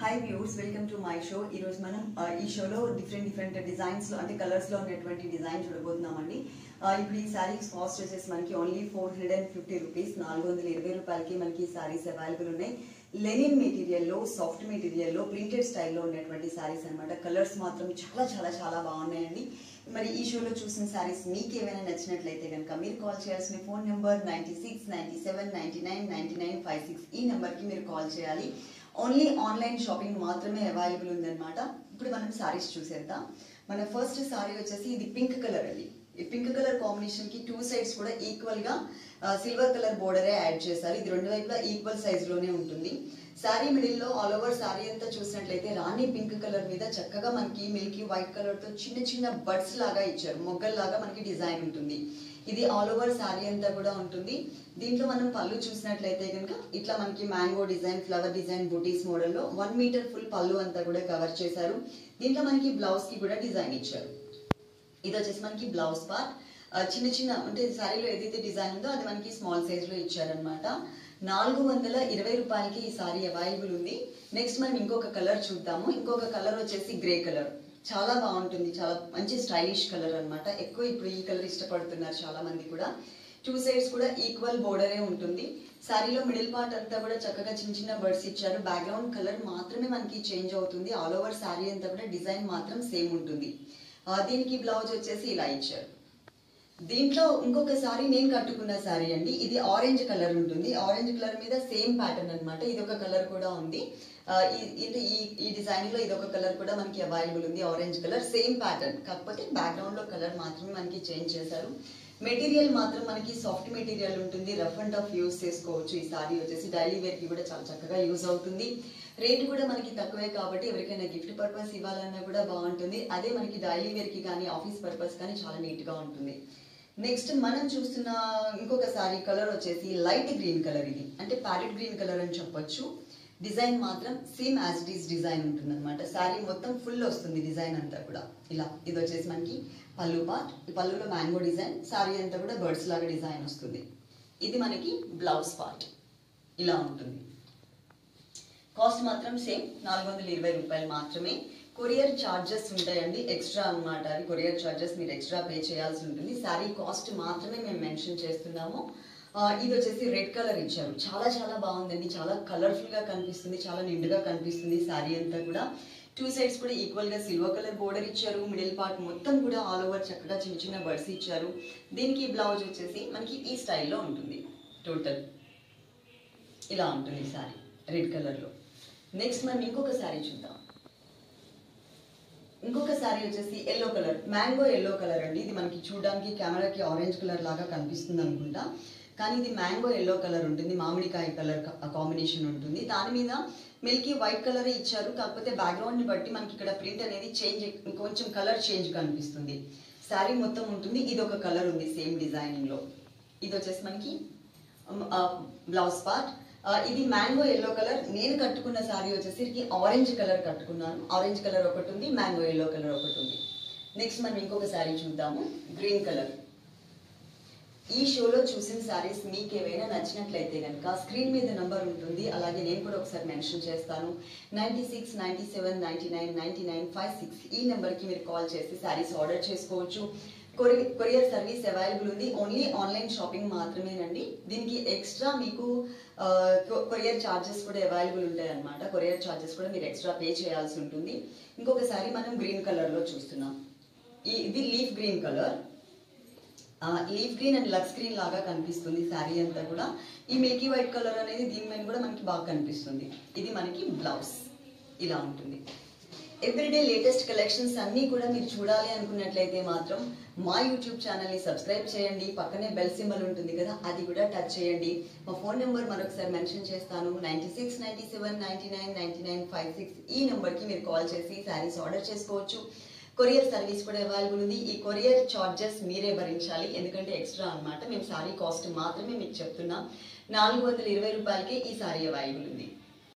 hi viewers welcome to my show ఈ రోజు మనం ఆ, ఈ షోలో డిఫరెంట్ డిఫరెంట్ డిజైన్స్ లో అంటే కలర్స్ లో ఉన్నటువంటి డిజైన్ చూడబోతున్నామండి ఆ, ఇప్పుడు ఈ శారీస్ కాస్ట్ వచ్చేసి మనకి only four hundred and fifty rupees నాలుగు వందల ఇరవై రూపాయలకి మనకి శారీస్ అవైలబుల్ ఉన్నాయి లెనిన్ మెటీరియల్లో సాఫ్ట్ మెటీరియల్లో ప్రింటెడ్ స్టైల్లో ఉన్నటువంటి శారీస్ అన్నమాట కలర్స్ మాత్రం చాలా చాలా చాలా బాగున్నాయండి మరి ఈ షోలో చూసిన శారీస్ మీకు ఏమైనా నచ్చినట్లయితే కనుక మీరు కాల్ చేయాల్సిన phone number ninety six ninety seven ninety nine ninety nine five six ఈ నెంబర్కి మీరు కాల్ చేయాలి ఓన్లీ ఆన్లైన్ షాపింగ్ మాత్రమే అవైలబుల్ ఉందన్నమాట ఇప్పుడు మనం శారీస్ చూసేద్దాం మన ఫస్ట్ శారీ వచ్చేసి ఇది పింక్ కలర్ అండి ఈ పింక్ కలర్ కాంబినేషన్ కి టూ సైడ్స్ కూడా ఈక్వల్ గా సిల్వర్ కలర్ బోర్డరే యాడ్ చేశారు ఇది రెండు వైపులా ఈక్వల్ సైజ్ లోనే ఉంటుంది శారీ మిడిల్ లో ఆల్ ఓవర్ శారీ అంతా చూసినట్లయితే రాణి పింక్ కలర్ మీద చక్కగా మనకి మిల్కీ వైట్ కలర్ తో చిన్న చిన్న బడ్స్ లాగా ఇచ్చారు మొగ్గల్లాగా మనకి డిజైన్ ఉంటుంది ఇది ఆల్ ఓవర్ శారీ అంతా కూడా ఉంటుంది దీంట్లో మనం పళ్ళు చూసినట్లయితే కనుక ఇట్లా మనకి మ్యాంగో డిజైన్ ఫ్లవర్ డిజైన్ బుటీస్ మోడల్లో వన్ మీటర్ ఫుల్ పళ్ళు అంతా కూడా కవర్ చేశారు దీంట్లో మనకి బ్లౌజ్ కి కూడా డిజైన్ ఇచ్చారు ఇది వచ్చేసి మనకి బ్లౌజ్ పార్ట్ ఆ, చిన్న చిన్న అంటే శారీలో ఏదైతే డిజైన్ ఉందో అది మనకి స్మాల్ సైజ్ లో ఇచ్చారనమాట నాలుగు వందల ఇరవై రూపాయలకి ఈ సారీ అవైలబుల్ ఉంది నెక్స్ట్ మనం ఇంకొక కలర్ చూద్దాము ఇంకొక కలర్ వచ్చేసి గ్రే కలర్ చాలా బాగుంటుంది చాలా మంచి స్టైలిష్ కలర్ అన్నమాట ఎక్కువ ఇప్పుడు ఈ కలర్ ఇష్టపడుతున్నారు చాలా మంది కూడా టూ సైడ్స్ కూడా ఈక్వల్ బోర్డరే ఉంటుంది శారీలో మిడిల్ పార్ట్ అంతా కూడా చక్కగా చిన్న చిన్న బర్డ్స్ ఇచ్చారు బ్యాక్గ్రౌండ్ కలర్ మాత్రమే మనకి చేంజ్ అవుతుంది ఆల్ ఓవర్ శారీ అంతా కూడా డిజైన్ మాత్రం సేమ్ ఉంటుంది ఆ, దీనికి బ్లౌజ్ వచ్చేసి ఇలా ఇచ్చారు దీంట్లో ఇంకొక సారీ నేను కట్టుకున్న సారీ అండి ఇది ఆరెంజ్ కలర్ ఉంటుంది ఆరెంజ్ కలర్ మీద సేమ్ ప్యాటర్న్ అన్నమాట ఇది ఒక కలర్ కూడా ఉంది ఆ, ఈ- ఇది ఈ ఈ డిజైన్ లో ఇది ఒక కలర్ కూడా మనకి అవైలబుల్ ఉంది ఆరెంజ్ కలర్ సేమ్ ప్యాటర్న్ కాకపోతే బ్యాక్గ్రౌండ్ లో కలర్ మాత్రమే మనకి చేంజ్ చేశారు మెటీరియల్ మాత్రం మనకి సాఫ్ట్ మెటీరియల్ ఉంటుంది రఫ్ అండ్ టఫ్ యూస్ చేసుకోవచ్చు ఈ సారీ వచ్చేసి డైలీ వేర్ కి కూడా చాలా చక్కగా యూజ్ అవుతుంది రేట్ కూడా మనకి తక్కువే కాబట్టి ఎవరికైనా గిఫ్ట్ పర్పస్ ఇవ్వాలన్నా కూడా బాగుంటుంది అదే మనకి డైలీ వేర్ కి కానీ ఆఫీస్ పర్పస్ కానీ చాలా నీట్ గా ఉంటుంది నెక్స్ట్ మనం చూస్తున్న ఇంకొక సారీ కలర్ వచ్చేసి లైట్ గ్రీన్ కలర్ ఇది అంటే ప్యారెట్ గ్రీన్ కలర్ అని చెప్పొచ్చు డిజైన్ మాత్రం same as it is design ఉంటుంది అనమాట శారీ మొత్తం ఫుల్ వస్తుంది డిజైన్ అంతా కూడా ఇలా ఇది వచ్చేసి మనకి పళ్ళు పార్ట్ ఈ పళ్ళులో మ్యాంగో డిజైన్ శారీ అంతా కూడా బర్డ్స్ లాగా డిజైన్ వస్తుంది ఇది మనకి బ్లౌజ్ పార్ట్ ఇలా ఉంటుంది కాస్ట్ మాత్రం సేమ్ నాలుగు వందల ఇరవై రూపాయలు మాత్రమే కొరియర్ ఛార్జెస్ ఉంటాయండి ఎక్స్ట్రా అన్నమాట అది కొరియర్ ఛార్జెస్ మీరు ఎక్స్ట్రా పే చేయాల్సి ఉంటుంది శారీ కాస్ట్ మాత్రమే మేము మెన్షన్ చేస్తున్నాము ఆ, ఇది వచ్చేసి రెడ్ కలర్ ఇచ్చారు చాలా చాలా బాగుందండి చాలా కలర్ఫుల్ గా కనిపిస్తుంది చాలా నిండుగా కనిపిస్తుంది శారీ అంతా కూడా టూ సైడ్స్ కూడా ఈక్వల్ గా సిల్వర్ కలర్ బోర్డర్ ఇచ్చారు మిడిల్ పార్ట్ మొత్తం కూడా ఆల్ ఓవర్ చక్కగా చిన్న చిన్న బర్డ్స్ ఇచ్చారు దీనికి బ్లౌజ్ వచ్చేసి మనకి ఈ స్టైల్లో ఉంటుంది టోటల్ ఇలా ఉంటుంది శారీ రెడ్ కలర్ లో నెక్స్ట్ మనం ఇంకొక శారీ చూద్దాం ఇంకొక శారీ వచ్చేసి yellow colour mango yellow colour అండి ఇది మనకి చూడడానికి కెమెరాకి ఆరెంజ్ కలర్ లాగా కనిపిస్తుంది అనుకుంటా కానీ ఇది మ్యాంగో ఎల్లో కలర్ ఉంటుంది మామిడికాయ కలర్ కాంబినేషన్ ఉంటుంది దాని మీద మిల్కీ వైట్ కలర్ ఇచ్చారు కాకపోతే బ్యాక్గ్రౌండ్ ని బట్టి మనకి ఇక్కడ ప్రింట్ అనేది చేంజ్ కొంచెం కలర్ చేంజ్ కనిపిస్తుంది శారీ మొత్తం ఉంటుంది ఇది ఒక కలర్ ఉంది సేమ్ డిజైనింగ్ లో ఇది వచ్చేసి మనకి బ్లౌజ్ పార్ట్ ఆ, ఇది మ్యాంగో ఎల్లో కలర్ నేను కట్టుకున్న శారీ వచ్చేసరికి ఆరెంజ్ కలర్ కట్టుకున్నాను ఆరెంజ్ కలర్ ఒకటి ఉంది మ్యాంగో ఎల్లో కలర్ ఒకటి ఉంది నెక్స్ట్ మనం ఇంకొక శారీ చూద్దాము గ్రీన్ కలర్ ఈ షోలో చూసిన శారీస్ మీకు ఏవైనా నచ్చినట్లయితే కనుక స్క్రీన్ మీద నంబర్ ఉంటుంది అలాగే నేను కూడా ఒకసారి మెన్షన్ చేస్తాను ninety six ninety seven ninety nine ninety nine five six ఈ నెంబర్కి మీరు కాల్ చేసి శారీస్ ఆర్డర్ చేసుకోవచ్చు కొరి కొరియర్ సర్వీస్ అవైలబుల్ ఉంది ఓన్లీ ఆన్లైన్ షాపింగ్ మాత్రమేనండి దీనికి ఎక్స్ట్రా మీకు ఆ, కొ- కొరియర్ ఛార్జెస్ కూడా అవైలబుల్ ఉంటాయి అనమాట కొరియర్ ఛార్జెస్ కూడా మీరు ఎక్స్ట్రా పే చేయాల్సి ఉంటుంది ఇంకొకసారి మనం గ్రీన్ కలర్లో చూస్తున్నాం ఈ ఇది leaf green colour leaf green and lux green లాగా కనిపిస్తుంది శారీ అంతా కూడా ఈ మిల్కీ వైట్ కలర్ అనేది దీని మీద కూడా మనకి బాగా కనిపిస్తుంది ఇది మనకి బ్లౌజ్ ఇలా ఉంటుంది ఎవ్రీడే లేటెస్ట్ కలెక్షన్స్ అన్నీ కూడా మీరు చూడాలి అనుకున్నట్లయితే మాత్రం మా యూట్యూబ్ ఛానల్ని సబ్స్క్రైబ్ చేయండి పక్కనే బెల్ సింబల్ ఉంటుంది కదా అది కూడా టచ్ చేయండి మా ఫోన్ నెంబర్ మరొకసారి మెన్షన్ చేస్తాను ninety six ninety seven ninety nine ninety nine five six ఈ నెంబర్కి మీరు కాల్ చేసి శారీస్ ఆర్డర్ చేసుకోవచ్చు కొరియర్ సర్వీస్ కూడా అవైలబుల్ ఉంది ఈ కొరియర్ చార్జెస్ మీరే భరించాలి ఎందుకంటే ఎక్స్ట్రా అన్నమాట మేము సారీ కాస్ట్ మాత్రమే మీకు చెప్తున్నాం నాలుగు వందల ఇరవై రూపాయలకి ఈ సారీ అవైలబుల్ ఉంది